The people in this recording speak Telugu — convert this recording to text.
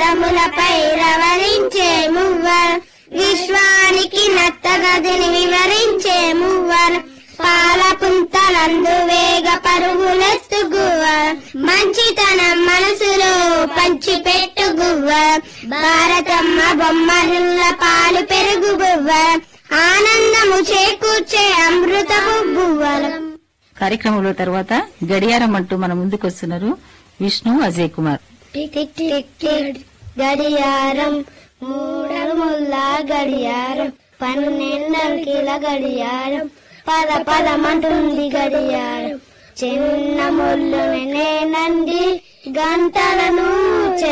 పదములపై రవరించే మువ్వర్ విశ్వానికి నత్తగదిని వివరించే మువ్వర్ పాల పుంతలందు వేగ పరుగులెత్తు గువ్వర్ మంచితనం మనసులో పంచి పెట్టు గువ్వర్ భారతమ్మ బొమ్మరుల్ల పాలు పెరుగు గువ్వర్ ఆనందము చేకూర్చే అమృతపు గువ్వలు కార్యక్రమంలో తర్వాత గడియారం అంటూ మన ముందుకు వస్తున్నారు Vishnu Ajay Kumar tick tick tick tick గడియారం మూడు ముల్ల గడియారం పన్నెండుకిల గడియారం పద పదమంటుంది గడియారం చిన్న ముళ్ళు నేనండి గంటలను